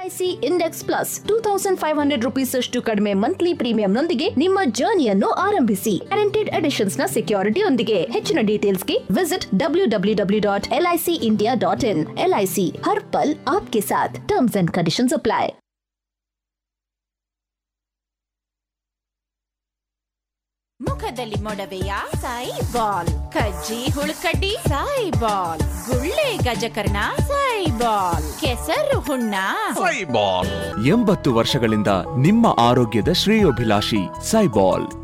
LIC index plus two thousand five hundred rupees ಅಷ್ಟು ಕಡಿಮೆ monthly premium ನೊಂದಿಗೆ ನಿಮ್ಮ ಜರ್ನಿಯನ್ನು ಆರಂಭಿಸಿ ಗ್ಯಾರಂಟಿಡ್ ಅಡಿಷನ್ಸ್ ನ ಸೆಕ್ಯೂರಿಟಿ ಯೊಂದಿಗೆ ಹೆಚ್ಚಿನ ಡೀಟೇಲ್ಸ್ಗೆ visit W W W dot LIC India dot in LIC ಹರ್ ಪಲ್ आपके साथ टर्म्स एंड कंडीशंस अप्लाई ಮುಖದಲ್ಲಿ ಮೊಡವೆಯ ಸಾಯಿ ಬಾಲ್ ಕಜ್ಜಿ ಹುಳುಕಡ್ಡಿ ಸಾಯಿ ಬಾಲ್ ಗುಳ್ಳೆ ಗಜಕರ್ಣ ಸಾಯಿ ಬಾಲ್ ಕೆಸರು ಹುಣ್ಣ ಎಂಬತ್ತು ವರ್ಷಗಳಿಂದ ನಿಮ್ಮ ಆರೋಗ್ಯದ ಶ್ರೇಯೋಭಿಲಾಷಿ ಸೈಬಾಲ್